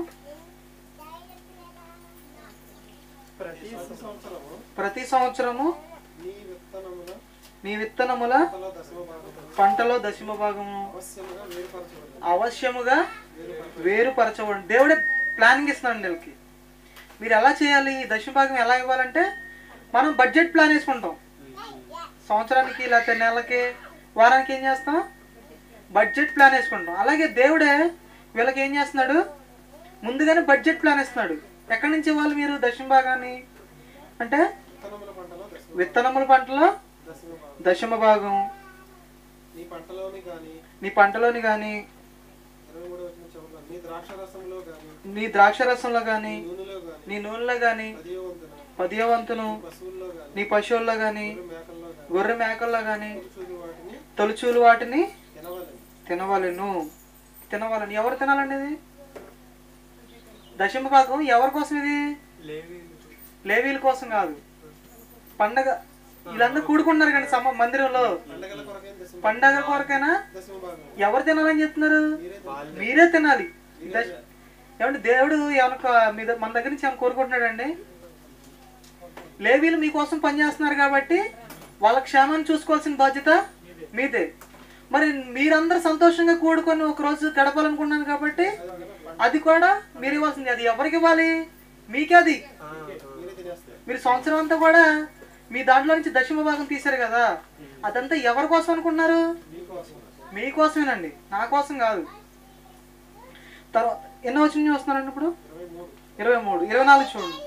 ప్రతి సంవత్సరము ప్రతి సంవత్సరము నీ విత్తనముల మీ విత్తనముల పంటలో దశమ భాగం పంటలో దశమ భాగము అవశ్యముగా వేరుపరచబడింది అవశ్యముగా వేరుపరచబడి దేవుడే ప్లానింగ్ ఇస్తున్నాడు వీళ్ళకి మీరు ఎలా చేయాలి ఈ దశమ భాగం ఎలా ఇవ్వాలంటే మనం బడ్జెట్ ప్లాన్ వేసుకుంటాం సంవత్సరానికి లేకపోతే నెలకి వారానికి ఏం చేస్తాం బడ్జెట్ ప్లాన్ వేసుకుంటాం అలాగే దేవుడే వీళ్ళకి ఏం చేస్తున్నాడు ముందుగానే బడ్జెట్ ప్లాన్ ఇస్తున్నాడు ఎక్కడి నుంచి ఇవ్వాలి మీరు దశమ భాగాన్ని అంటే విత్తనముల పంటలో దశమ విత్తనముల పంటలో దశమ భాగం దశమ భాగం నీ పంటలోని గాని నీ పంటలోని కానీ ఇరవై మూడు వచ్చిన చదువుతాను నీ ద్రాక్ష రసంలో గాని నీ ద్రాక్ష రసంలో కానీ నూనెలో గాని నీ నూనెలో కానీ పదియో వంతున పదియ వంతును పశువుల్లో గాని నీ పశువుల్లో కానీ మేకల్లో గాని గొర్రె మేకల్లో కానీ చూడు వాటిని తొలుచూలు వాటిని తినవాలి తినవలను తినవాలని ఎవరు తినాలండి ఇది దశమ భాగం ఎవరి కోసం ఇది లేవీల కోసం కాదు పండగ వీళ్ళందరూ కూడుకుంటున్నారు కానీ సమ మందిరంలో పండగల కొరకైన దశమ పండగ కొరకైనా దశమ భాగం ఎవరు తినాలని చెప్తున్నారు మీరే తినాలి ఈ దశ- ఏమంటే దేవుడు ఏమన్నా మీ ద- మన దగ్గర నుంచి ఏమైనా కోరుకుంటున్నాడండి లేవీలు మీకోసం పనిచేస్తున్నారు కాబట్టి వాళ్ళ క్షేమాన్ని చూసుకోవాల్సిన బాధ్యత మీదే మరి మీరందరూ సంతోషంగా కూడుకొని ఒక రోజు గడపాలనుకున్నాను కాబట్టి అది కూడా మీరు ఇవ్వాల్సింది అది ఎవరికి ఇవ్వాలి మీకే అది మీరే తినేస్తారు మీరు సంవత్సరం అంతా కూడా మీ దాంట్లో నుంచి దశమ భాగం తీశారు కదా అదంతా ఎవరి కోసం అనుకున్నారు మీకోసం మీకోసమేనండి నా కోసం కాదు తర్వాత ఎన్నో వచ్చిన చూస్తున్నారండి ఇప్పుడు ఇరవై మూడు ఇరవై మూడు ఇరవై నాలుగు చూడండి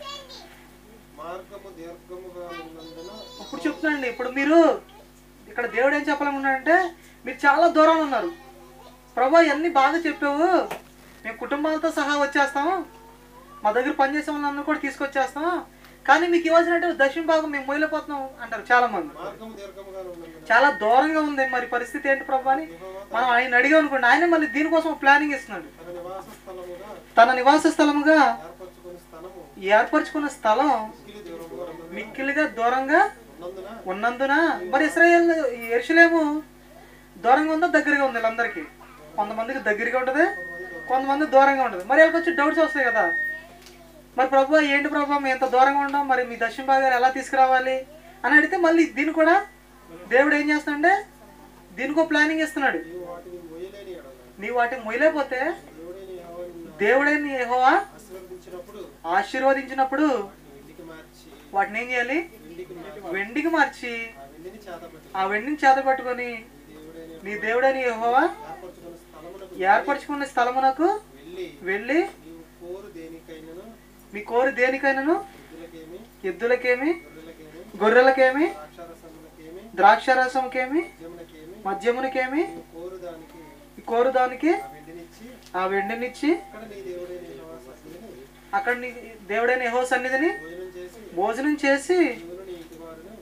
మార్గము దీర్ఘముగా ఉన్నందున ఇప్పుడు చెప్తున్నాండి ఇప్పుడు మీరు ఇక్కడ దేవుడు ఏం చెప్పాలనుకున్నాడంటే మీరు చాలా దూరంలో ఉన్నారు ప్రభా ఇవన్నీ బాగా చెప్పావు మేము కుటుంబాలతో సహా వచ్చేస్తాము మా దగ్గర పనిచేసే వాళ్ళందరూ కూడా తీసుకొచ్చేస్తాం కానీ మీకు ఇవ్వాల్సినట్టు దశమ భాగం మేము మొయలేకపోతున్నాం అంటారు చాలా మంది మార్గము దీర్ఘముగా ఉన్నందున చాలా దూరంగా ఉంది మరి పరిస్థితి ఏంటి ప్రభా అని మనం ఆయన అడిగాం అనుకోండి ఆయన మళ్ళీ దీనికోసం ప్లానింగ్ ఇస్తున్నాడు తన నివాస స్థలముగా తన నివాస స్థలముగా ఏర్పరచుకుని స్థలము ఏర్పరుచుకున్న స్థలం మిక్కిలి దూరముగా ఉన్నందున మిక్కిలిగా దూరంగా ఉన్నందున ఉన్నందున మరి ఇస్రాయేల్ ఎరుసలేము దూరంగా ఉందో దగ్గరగా ఉంది వీళ్ళందరికీ కొంతమందికి దగ్గరగా ఉంటుంది కొంతమంది దూరంగా ఉంటుంది మరి వీళ్ళకి వచ్చి డౌట్స్ వస్తాయి కదా మరి ప్రభు ఏంటి ప్రభు మేము ఎంత దూరంగా ఉన్నాం మరి మీ దక్షిణ భాగాలు ఎలా తీసుకురావాలి అని అడిగితే మళ్ళీ దీన్ని కూడా దేవుడు ఏం చేస్తాడంటే దీనికో ప్లానింగ్ ఇస్తున్నాడు నీవు వాటిని మొయ్యలేని ఎడల నీవు వాటిని మొయ్యలేకపోతే దేవుడైన యెహోవాను దేవుడైన యెహోవా ఆశీర్వదించినప్పుడు ఆశీర్వదించినప్పుడు వెండికి మార్చి వాటిని ఏం చేయాలి వెండికి మార్చి వెండికి మార్చి ఆ వెండిని చేతపట్టి ఆ వెండిని చేత పట్టుకొని దేవుడైన నీ దేవుడైన యెహోవా ఏర్పరచుకున్న స్థలమునకు ఏర్పరచుకున్న స్థలమునకు వెళ్ళి వెళ్ళి నీవు కోరు దేనికైనను మీ కోరి దేనికైనాను ఎద్దులకేమి ఎద్దులకేమి గొర్రెలకేమి గొర్రెలకేమి ద్రాక్షారసములకేమి ద్రాక్షారసంకేమి జమునకేమి మద్యమునికేమి నీవు కోరు దానికి ఈ కోరు దానికి ఆ వెండినిచ్చి ఆ వెండినిచ్చి అక్కడ నీ దేవుడైన యెహోవా సన్నిధిని అక్కడ నీ దేవుడైన యెహో సన్నిధిని భోజనం చేసి భోజనం చేసి నీవును నీ కుమారుడు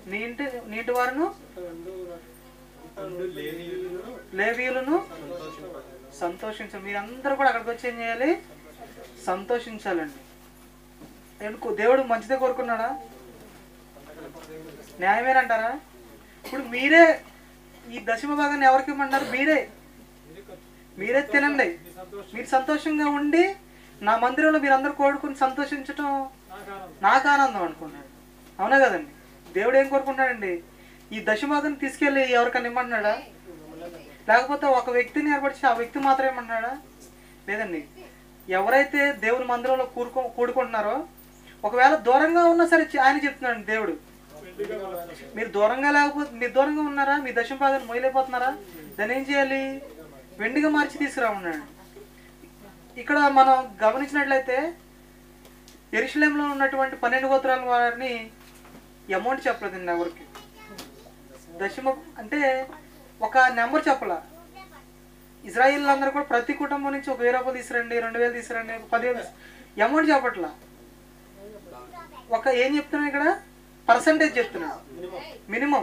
నీ ఇంటి నీ ఇంటి వారును రెండు రెండు లేవీయులను లేవీయులను సంతోషింపదు సంతోషించాలి మీరందరూ కూడా అక్కడికి వచ్చి ఏం చేయాలి సంతోషించాలండి ఎందుకు దేవుడు మంచిదే కోరుకున్నాడా న్యాయమేనంటారా ఇప్పుడు మీరే ఈ దశమ భాగాన్ని ఎవరికి ఇవ్వమన్నారు మీరే మీరే తినండి మీరు సంతోషంగా ఉండి నా మందిరంలో మీరందరూ కోరుకుని సంతోషించటం నాకు ఆనందం అనుకున్నాడు అవునా కదండి దేవుడు ఏం కోరుకుంటాడండి ఈ దశభాగాన్ని తీసుకెళ్ళి ఎవరికన్నా ఇమ్మంటున్నాడా లేకపోతే ఒక వ్యక్తిని ఏర్పరిచి ఆ వ్యక్తి మాత్రమే ఇమ్మన్నాడా లేదండి ఎవరైతే దేవుని మందిరంలో కూడుకో కూడుకుంటున్నారో ఒకవేళ దూరంగా ఉన్నా సరే చి- ఆయన చెప్తున్నాడు దేవుడు మీరు దూరంగా లేకపోతే మీరు దూరంగా ఉన్నారా మీ దశమ భాగాన్ని మొయలేకపోతున్నారా దాన్ని ఏం చేయాలి వెండిగా మార్చి తీసుకురామన్నాడు ఇక్కడ మనం గమనించినట్లయితే ఎరుషలేంలో ఉన్నటువంటి పన్నెండు గోత్రాల వారిని అమౌంట్ చెప్పలేదండి ఎవరికి దశమ అంటే ఒక నెంబర్ చెప్పలా ఇజ్రాయిల్ అందరూ కూడా ప్రతి కుటుంబం నుంచి ఒక వెయ్యి రూపాయలు తీసుకురండి రెండు వేలు తీసుకురండి ఒక పదివేలు అమౌంట్ చెప్పట్లా ఒక ఏం చెప్తున్నాడు ఇక్కడ పర్సంటేజ్ చెప్తున్నాడు మినిమం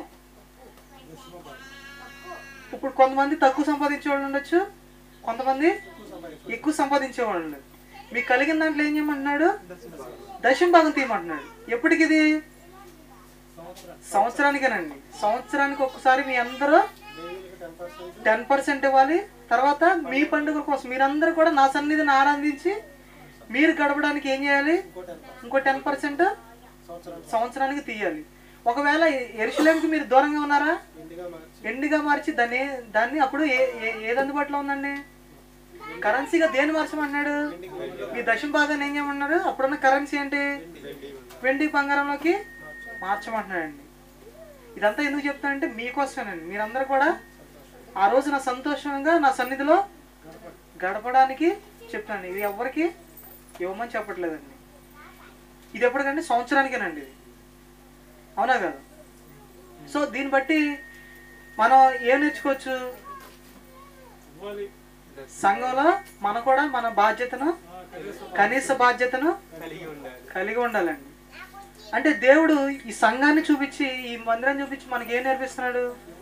ఇప్పుడు కొంతమంది తక్కువ సంపాదించే వాళ్ళు ఉండొచ్చు కొంతమంది ఎక్కువ సంపాదించే వాళ్ళు ఉండొచ్చు మీకు కలిగిన దాంట్లో ఏం చేయమంటున్నాడు దశం భాగం తీయమంటున్నాడు ఎప్పటికి ఇది సంవత్సరానికేనండి సంవత్సరానికి ఒక్కసారి మీ అందరూ లేవీలకు టెన్ పర్సెంట్ టెన్ పర్సెంట్ ఇవ్వాలి తర్వాత మీ పండుగ కోసం మీరందరూ కూడా నా సన్నిధిని ఆనందించి మీరు గడపడానికి ఏం చేయాలి ఇంకో టెన్ ఇంకో టెన్ పర్సెంట్ సంవత్సరానికి సంవత్సరానికి తీయాలి ఒకవేళ ఎరుసలేంకి మీరు దూరంగా ఉన్నారా ఎండిగా మార్చి ఎండిగా మార్చి దాన్ని దాన్ని అప్పుడు ఏ ఏ- ఏది అందుబాటులో ఉందండి కరెన్సీగా దేని మార్చమన్నాడు మీ దశం భాగాన్ని ఏం చేయమన్నాడు అప్పుడున్న కరెన్సీ ఏంటి వెండి బంగారంలోకి మార్చమంటున్నాడండి ఇదంతా ఎందుకు చెప్తానంటే మీకోసమేనండి మీరందరూ కూడా ఆ రోజు నా సంతోషంగా నా సన్నిధిలో గడపడానికి చెప్తాను ఇది ఎవరికి ఇవ్వమని చెప్పట్లేదండి ఇది ఎప్పటికంటే సంవత్సరానికేనండి ఇది అవునా కదా సో దీన్ని బట్టి మనం ఏం నేర్చుకోవచ్చు సంఘంలో మనం కూడా మన బాధ్యతను కనీస బాధ్యతను కలిగి ఉండాలి కలిగి ఉండాలండి అంటే దేవుడు ఈ సంఘాన్ని చూపించి ఈ మందిరాన్ని చూపించి మనకి ఏం నేర్పిస్తున్నాడు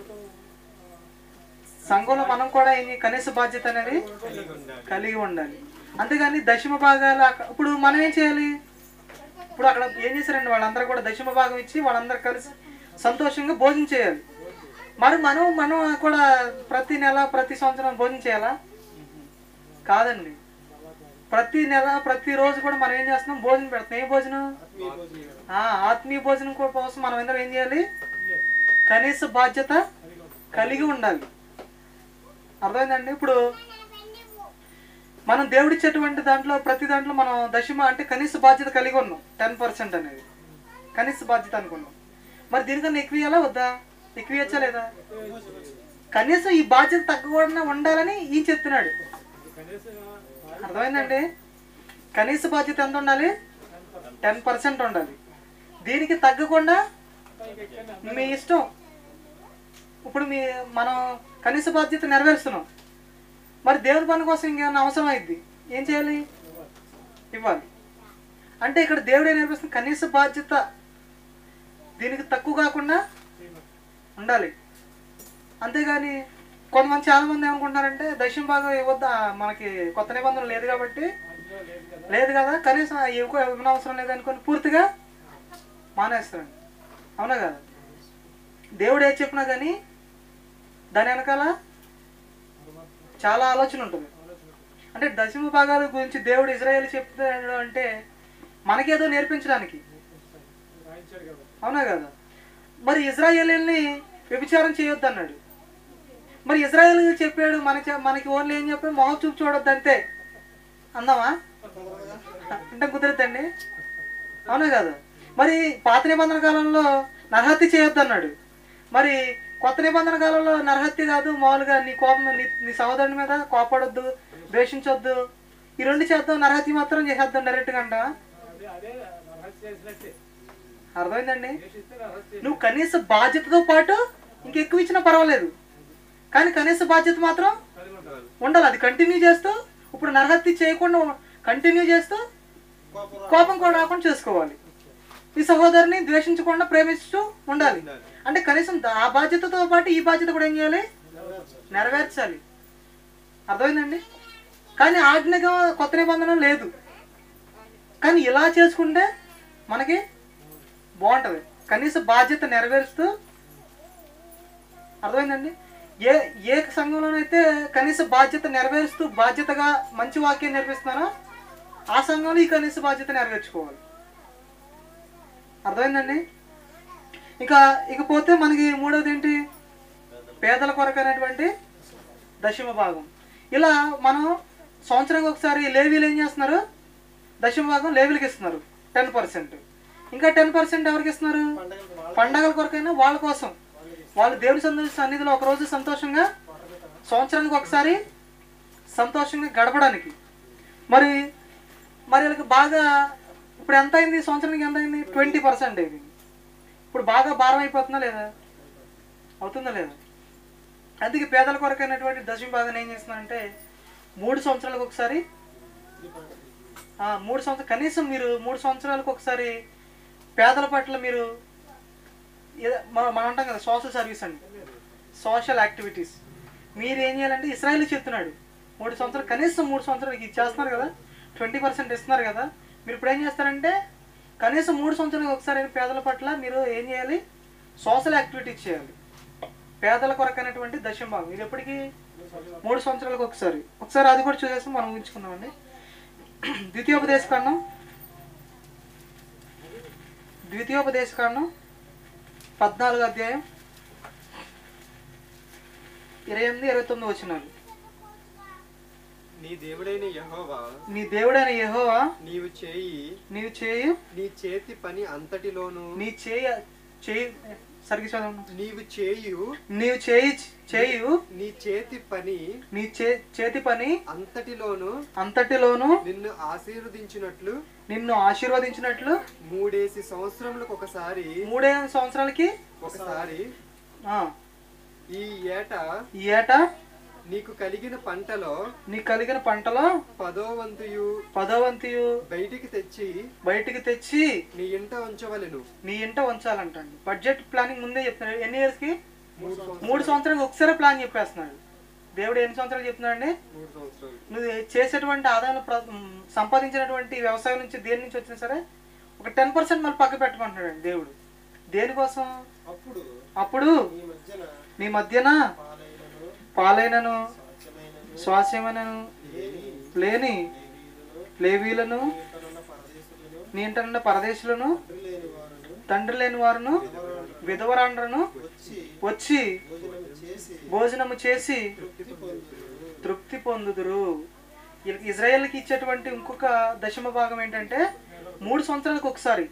సంఘంలో మనం కూడా ఏం చే- కనీస బాధ్యత అనేది కలిగి ఉండాలి కలిగి ఉండాలి అంతేగాని దశమ భాగాలు అక్క- ఇప్పుడు మనం ఏం చేయాలి ఇప్పుడు అక్కడ ఏం చేశారండి వాళ్ళందరూ కూడా దశమ భాగం ఇచ్చి వాళ్ళందరూ కలిసి సంతోషంగా భోజనం చేయాలి మరి మనం మనం కూడా ప్రతి నెల ప్రతి సంవత్సరం భోజనం చేయాలా కాదండి ప్రతి నెల ప్రతి రోజు కూడా మనం ఏం చేస్తున్నాం భోజనం పెడుతున్నాం ఏ భోజనం మీ భోజనం ఆ, ఆత్మీయ భోజనం కో- కోసం మనం అందరం ఏం చేయాలి కనీస బాధ్యత కలిగి ఉండాలి అర్థమైందండి ఇప్పుడు మనం దేవుడిచ్చేటువంటి దాంట్లో ప్రతి దాంట్లో మనం దశమ అంటే కనీస బాధ్యత కలిగి ఉన్నాం టెన్ పర్సెంట్ అనేది కనీస బాధ్యత అనుకున్నాం మరి దీనికన్నా ఎక్కువ ఇవ్వాలా వద్దా ఎక్కువ ఇచ్చా లేదా కనీసం ఈ బాధ్యత తగ్గకుండా ఉండాలని ఈయన చెప్తున్నాడు అర్థమైందండి కనీస బాధ్యత ఎంత ఉండాలి టెన్ పర్సెంట్ ఉండాలి దీనికి తగ్గకుండా మీ ఇష్టం ఇప్పుడు మీ మనం కనీస బాధ్యత నెరవేరుస్తున్నాం మరి దేవుని పని కోసం ఇంకేమైనా అవసరం అయింది ఏం చేయాలి ఇవ్వాలి అంటే ఇక్కడ దేవుడే నేర్పిస్తుంది కనీస బాధ్యత దీనికి తక్కువ కాకుండా ఉండాలి అంతేగాని కొంతమంది చాలా మంది ఏమనుకుంటున్నారంటే దక్షిణ భాగం ఇవ్వద్దా మనకి కొత్త నిబంధనలు లేదు కాబట్టి లేదు కదా కనీసం ఎక్కువ ఇవ్వనవసరం లేదు అనుకొని పూర్తిగా మానేస్తారండి అవునా కదా దేవుడు ఏది చెప్పినా కానీ దాని వెనకాల చాలా ఆలోచన ఉంటుంది అంటే దశమ భాగాల గురించి దేవుడు ఇజ్రాయేల్ చెప్తాడు అంటే మనకేదో నేర్పించడానికి అవునా కదా మరి ఇజ్రాయేలీని వ్యభిచారం చేయొద్దు అన్నాడు మరి ఇజ్రాయేల్ చెప్పాడు మనకి మనకి ఓన్లీ ఏం చెప్పాడు మొహం చూపు చూడొద్దు అంతే అందామా అంటే కుదరద్దండి అవునా కదా మరి పాత నిబంధన కాలంలో నరహత్య చేయొద్దు అన్నాడు మరి కొత్త నిబంధన కాలంలో నరహత్య కాదు మామూలుగా నీ కోపం నీ నీ సహోదరుని మీద కోపడొద్దు ద్వేషించొద్దు ఈ రెండు చేద్దాం నరహత్య మాత్రం చేసేద్దాం డైరెక్ట్గా అంట అర్థమైందండి నువ్వు కనీస బాధ్యతతో పాటు ఇంకెక్కువ ఇచ్చినా పర్వాలేదు కానీ కనీస బాధ్యత మాత్రం ఉండాలి అది కంటిన్యూ చేస్తూ ఇప్పుడు నరహత్య చేయకుండా కంటిన్యూ చేస్తూ కోపం కూడా రాకుండా చేసుకోవాలి ఈ సహోదరుని ద్వేషించకుండా ప్రేమిస్తూ ఉండాలి ఉండాలి. అంటే కనీసం దా- ఆ బాధ్యతతో పాటు ఈ బాధ్యత కూడా ఏం చేయాలి నెరవేర్చాలి అర్థమైందండి కానీ ఆజ్ఞగా కొత్త నిబంధన లేదు కానీ ఇలా చేసుకుంటే మనకి బాగుంటుంది కనీస బాధ్యత నెరవేరుస్తూ అర్థమైందండి ఏ ఏ సంఘంలోనైతే కనీస బాధ్యత నెరవేరుస్తూ బాధ్యతగా మంచి వాక్యం నేర్పిస్తున్నారో ఆ సంఘంలో ఈ కనీస బాధ్యత నెరవేర్చుకోవాలి అర్థమైందండి ఇక ఇకపోతే మనకి మూడోది ఏంటి పేదల కొరకు అనేటువంటి దశమ భాగం ఇలా మనం సంవత్సరానికి ఒకసారి లేవీలు ఏం చేస్తున్నారు దశమ భాగం లేవీలకి ఇస్తున్నారు టెన్ పర్సెంట్ ఇంకా టెన్ పర్సెంట్ ఎవరికి ఇస్తున్నారు పండగలకు వాళ్ళ పండగల కొరకైనా వాళ్ళ కోసం వాళ్ళు దేవుని సంద సన్నిధిలో ఒక రోజు సంతోషంగా సంవత్సరానికి ఒకసారి సంతోషంగా గడపడానికి మరి మరి వీళ్ళకి బాగా ఇప్పుడు ఎంత అయింది సంవత్సరానికి ఎంత అయింది ట్వంటీ పర్సెంట్ అయింది ఇప్పుడు బాగా భారం అయిపోతుందా లేదా అవుతుందా లేదా అందుకే పేదల కొరకైనటువంటి దశమ భాగం ఏం చేస్తున్నారంటే మూడు సంవత్సరాలకు ఒకసారి ఆ, మూడు సంవత్సరాలు కనీసం మీరు మూడు సంవత్సరాలకు ఒకసారి పేదల పట్ల మీరు ఏదో మనం మనం అంటాం కదా సోషల్ సర్వీస్ అండి సోషల్ యాక్టివిటీస్ మీరు ఏం చేయాలంటే ఇస్రాయల్ చెప్తున్నాడు మూడు సంవత్సరాలు కనీసం మూడు సంవత్సరాలు ఇది చేస్తున్నారు కదా ట్వంటీ పర్సెంట్ ఇస్తున్నారు కదా మీరు ఇప్పుడు ఏం చేస్తారంటే కనీసం మూడు సంవత్సరాలకు ఒకసారి పేదల పట్ల మీరు ఏం చేయాలి సోషల్ యాక్టివిటీస్ చేయాలి పేదల కొరకు అనేటువంటి దశం భాగం ఇది ఎప్పటికీ మూడు సంవత్సరాలకు ఒకసారి ఒకసారి అది కూడా చూసేసి మనం ఊహించుకుందామండి ద్వితీయోపదేశ కాండం ద్వితీయోపదేశ కాండం పద్నాలుగు అధ్యాయం ఇరవై ఎనిమిది ఇరవై తొమ్మిది వచ్చినారు నీ దేవుడైన యెహోవా నీ దేవుడైన యెహోవా నీవు చేయి నీవు చేయు నీ చేతి పని అంతటిలోను నీ చేయ చేయి సరిగ్గా చదవండి నీవు చేయు నీవు చేయి చేయు నీ చేతి పని నీ చే చేతి పని అంతటిలోను అంతటిలోను నిన్ను ఆశీర్వదించినట్లు నిన్ను ఆశీర్వదించినట్లు మూడేసి సంవత్సరములకు ఒకసారి మూడే సంవత్సరాలకి ఒకసారి ఆ, ఈ ఏట ఈ ఏటా నీకు కలిగిన పంటలో నీకు కలిగిన పంటలో పదో వంతుయు పదవంతియు బయటికి తెచ్చి బయటికి తెచ్చి నీ ఇంట ఉంచవలెను నీ ఇంట ఉంచాలంటండి బడ్జెట్ ప్లానింగ్ ముందే చెప్తున్నాడు ఎన్ని ఇయర్స్ కి మూడు సంవత్సరాలు మూడు సంవత్సరాలకు ఒకసారి ప్లాన్ చెప్పేస్తున్నాడు దేవుడు ఎన్ని సంవత్సరాలు చెప్తున్నాడండి మూడు సంవత్సరాలు నువ్వు చేసేటువంటి ఆదాయం ప్ర- మ్, సంపాదించినటువంటి వ్యవసాయం నుంచి దేని నుంచి వచ్చినా సరే ఒక టెన్ పర్సెంట్ మళ్ళీ పక్క పెట్టమంటున్నాడు దేవుడు దేనికోసం అప్పుడు అప్పుడు ఈ మధ్యన నీ మధ్యన పాలైనను పాలైనను స్వచ్ఛమైనను స్వాస్యమైనను లేని లేని లేవీయులను లేవీలను ఇతరుల పరదేశులను నీ ఇంటనున్న పరదేశులను తండ్రి లేని వారును తండ్రి లేని వారును విధవరాండ్రను వచ్చి వచ్చి భోజనం చేసి భోజనము చేసి తృప్తి పొందుదురు తృప్తి పొందుదురు వీళ్ళకి ఇజ్రాయెల్కి ఇచ్చేటువంటి ఇంకొక దశమ భాగం ఏంటంటే మూడు సంవత్సరాలకు ఒకసారి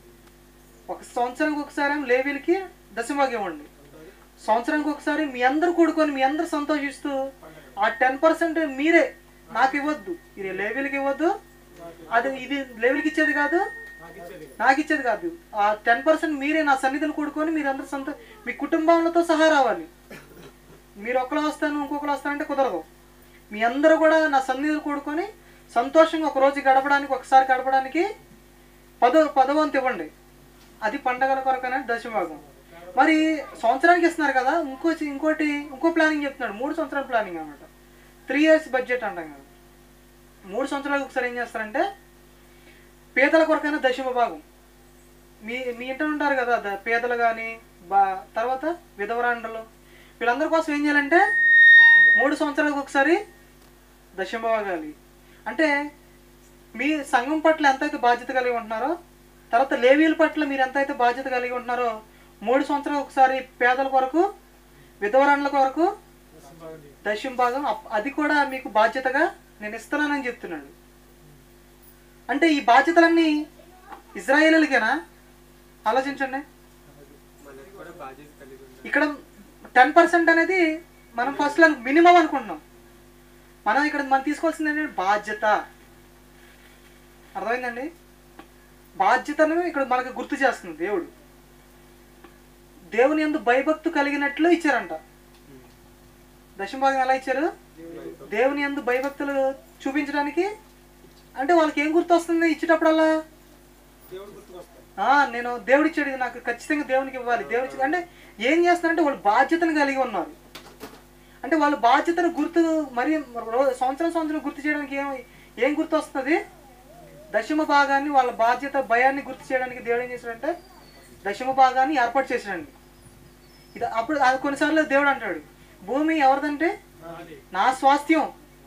ఒక సంవత్సరానికి ఒకసారి ఏమో లేవీలకి దశమభాగం ఇవ్వండి సంవత్సరానికి ఒకసారి మీ అందరు కూడుకొని మీ అందరు సంతోషిస్తూ ఆ టెన్ పర్సెంట్ మీరే నాకు ఇవ్వద్దు ఇది లేవీలకి ఇవ్వద్దు అది ఇది లేవీలకి ఇచ్చేది కాదు నాకు ఇచ్చేది కాదు ఆ టెన్ పర్సెంట్ మీరే నా సన్నిధిని కూడుకొని మీరు అందరు సంతో మీ కుటుంబాలతో సహా రావాలి మీరు ఒకరు వస్తాను ఇంకొకరు వస్తానంటే కుదరదు మీ అందరూ కూడా నా సన్నిధిని కూడుకొని సంతోషంగా ఒక రోజు గడపడానికి ఒకసారి గడపడానికి పదో పదవంతు ఇవ్వండి అది పండగల కొరకనే దశభాగం మరి సంవత్సరానికి ఇస్తున్నారు కదా ఇంకో ఇంకోటి ఇంకో ప్లానింగ్ చెప్తున్నాడు మూడు సంవత్సరాల ప్లానింగ్ అనమాట త్రీ ఇయర్స్ బడ్జెట్ అంటాం కదా మూడు సంవత్సరాలకు ఒకసారి ఏం చేస్తారంటే పేదల కొరకైన దశమ భాగం మీ మీ ఇంట ఉంటారు కదా ద- పేదలు కానీ బా తర్వాత విధవరాండ్రలు వీళ్ళందరి కోసం ఏం చేయాలంటే మూడు సంవత్సరాలకు ఒకసారి దశమ భాగాలి అంటే మీ సంఘం పట్ల ఎంతైతే బాధ్యత కలిగి ఉంటున్నారో తర్వాత లేవీల పట్ల మీరు ఎంతైతే బాధ్యత కలిగి ఉంటున్నారో మూడు సంవత్సరాలకు ఒకసారి పేదల కొరకు విధవరాండ్ల కొరకు దశమ భాగం అప్- అది కూడా మీకు బాధ్యతగా నేను ఇస్తున్నానని చెప్తున్నాడు అంటే ఈ బాధ్యతలన్నీ ఇజ్రాయేలీలకేనా ఆలోచించండి మనకు కూడా బాధ్యత కలిగి ఉంది ఇక్కడ టెన్ పర్సెంట్ అనేది మనం ఫస్ట్ మినిమం అనుకుంటున్నాం మనం ఇక్కడ మనం తీసుకోవాల్సింది ఏంటంటే బాధ్యత అర్థమైందండి బాధ్యతను ఇక్కడ మనకు గుర్తు చేస్తుంది దేవుడు దేవుని ఎందు భయభక్తు కలిగినట్లు ఇచ్చారంట దశమభాగం ఎలా ఇచ్చారు దేవుని ఎందు భయభక్తులు చూపించడానికి అంటే వాళ్ళకి ఏం గుర్తు వస్తుంది ఇచ్చేటప్పుడల్లా దేవుడు గుర్తుకొస్తాడు ఆ, నేను దేవుడిచ్చాడు ఇది నాకు ఖచ్చితంగా దేవునికి ఇవ్వాలి దేవుడి అంటే ఏం చేస్తున్నారంటే వాళ్ళు బాధ్యతను కలిగి ఉన్నారు అంటే వాళ్ళ బాధ్యతను గుర్తు మరి రో- సంవత్సరం సంవత్సరం గుర్తు చేయడానికి ఏం ఏం గుర్తు వస్తుంది దశమ భాగాన్ని వాళ్ళ బాధ్యత భయాన్ని గుర్తు చేయడానికి దేవుడు ఏం చేశాడంటే దశమ భాగాన్ని ఏర్పాటు చేశాడండి ఇది అప్పుడు అది కొన్నిసార్లు దేవుడు అంటాడు భూమి ఎవరిదంటే నా స్వాస్థ్యం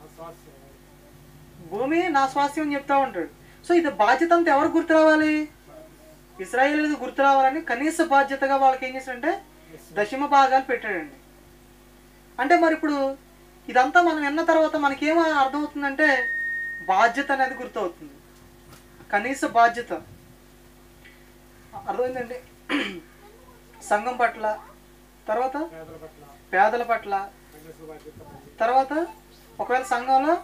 భూమి నా స్వాస్థ్యం అని చెప్తా ఉంటాడు సో ఇది బాధ్యత అంతా ఎవరు గుర్తు రావాలి ఇస్రాయేల్ గుర్తు రావాలని కనీస బాధ్యతగా వాళ్ళకి ఏం చేశాడంటే దశమ భాగాలు పెట్టాడండి అంటే మరి ఇప్పుడు ఇదంతా మనం విన్న తర్వాత మనకేం అర్థమవుతుందంటే బాధ్యత అనేది గుర్తవుతుంది కనీస బాధ్యత అర్థమైందండి సంఘం పట్ల తర్వాత పేదల పట్ల తర్వాత ఒకవేళ సంఘంలో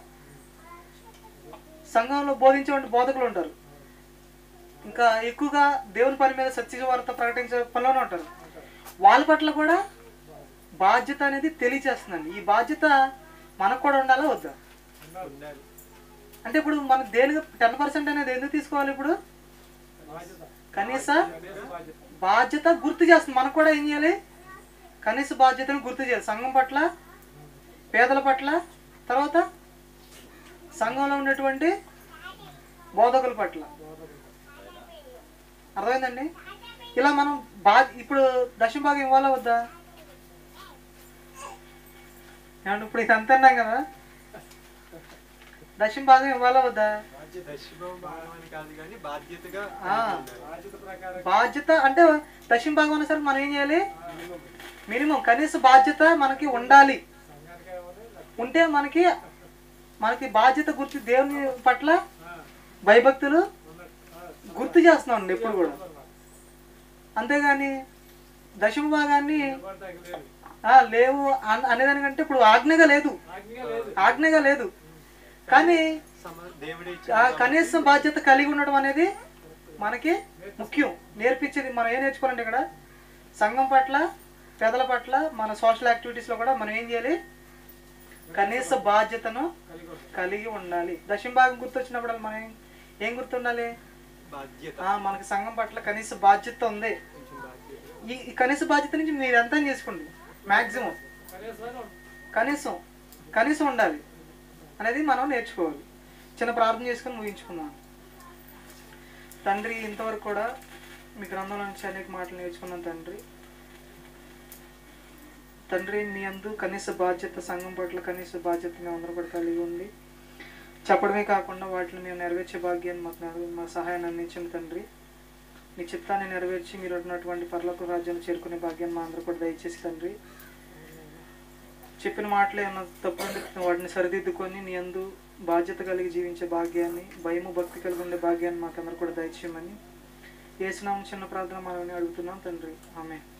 సంఘంలో బోధించే బోధకులు ఉంటారు ఇంకా ఎక్కువగా దేవుని పని మీద సత్య వార్త ప్రకటించే పనిలోనే ఉంటారు వాళ్ళ పట్ల కూడా బాధ్యత అనేది తెలియచేస్తుందండి ఈ బాధ్యత మనకు కూడా ఉండాలా వద్దా ఉండాలి అంటే ఇప్పుడు మనం దేనికి టెన్ పర్సెంట్ అనేది ఎందుకు తీసుకోవాలి ఇప్పుడు కనీస బాధ్యత గుర్తు చేస్తుంది మనకు కూడా ఏం చేయాలి కనీస బాధ్యతను గుర్తు చేయాలి సంఘం పట్ల పేదల పట్ల తర్వాత సంఘంలో ఉన్నటువంటి బోధకుల పట్ల అర్థమైందండి ఇలా మనం బా ఇప్పుడు దశమ భాగం ఇవ్వాలా వద్దా ఏమంటే ఇప్పుడు ఇది అంత అన్నాం కదా దశమ భాగం ఇవ్వాలా వద్దా దశమం భాగం అని కాదు కానీ బాధ్యతగా ఆ. ఉండాలి. బాధ్యత అంటే దశమ భాగం అనేసరికి మనం ఏం చేయాలి మినిమం కనీస బాధ్యత మనకి ఉండాలి ఉంటే మనకి మనకి బాధ్యత గుర్తు దేవుని పట్ల భయభక్తులు గుర్తు చేస్తున్నాం ఎప్పుడు కూడా అంతేగాని దశమ భాగాన్ని ఆ, లేవు అన్- అనేదానికంటే ఇప్పుడు ఆజ్ఞగా లేదు ఆజ్ఞగా లేదు కానీ సమ- దేవుడే ఆ కనీస బాధ్యత కలిగి ఉండడం అనేది మనకి ముఖ్యం నేర్పించేది మనం ఏం నేర్చుకోవాలంటే ఇక్కడ సంఘం పట్ల పేదల పట్ల మన సోషల్ యాక్టివిటీస్లో కూడా మనం ఏం చేయాలి కనీస బాధ్యతను కలిగి ఉండాలి దశమ భాగం గుర్తొచ్చినప్పుడు మనం ఏం- ఏం గుర్తుండాలి బాధ్యత ఆ, మనకి సంఘం పట్ల కనీస బాధ్యత ఉంది కొంచెం బాధ్యత ఈ ఈ కనీస బాధ్యత నుంచి మీరు ఎంత చేసుకోండి మ్యాక్సిమం కనీసం కనీసం ఉండాలి అనేది మనం నేర్చుకోవాలి చిన్న ప్రార్థన చేసుకొని ముగించుకుందాం తండ్రి ఇంతవరకు కూడా మీ గ్రంథంలో నుంచి అనేక మాటలు నేర్చుకున్నాం తండ్రి తండ్రి మీ అందు కనీస బాధ్యత సంఘం పట్ల కనీస బాధ్యత మేము అందరూ కూడా కలిగి ఉంది చెప్పడమే కాకుండా వాటిని మేము నెరవేర్చే భాగ్యాన్ని మాకు నెరవే- మా సహాయాన్ని అందించండి తండ్రి మీ చిత్తాన్ని నెరవేర్చి మీరు ఉన్నటువంటి పర్లకు రాజ్యాన్ని చేరుకునే భాగ్యాన్ని మా అందరూ కూడా దయచేసి తండ్రి చెప్పిన మాటలు ఏమన్నా తప్పు ఉంటే వాటిని సరిదిద్దుకొని నీ అందు బాధ్యత కలిగి జీవించే భాగ్యాన్ని భయము భక్తి కలిగి ఉండే భాగ్యాన్ని మాకందరూ కూడా దయచేయమని ఏసునామం చిన్న ప్రార్థన మనల్ని అడుగుతున్నాం తండ్రి ఆమె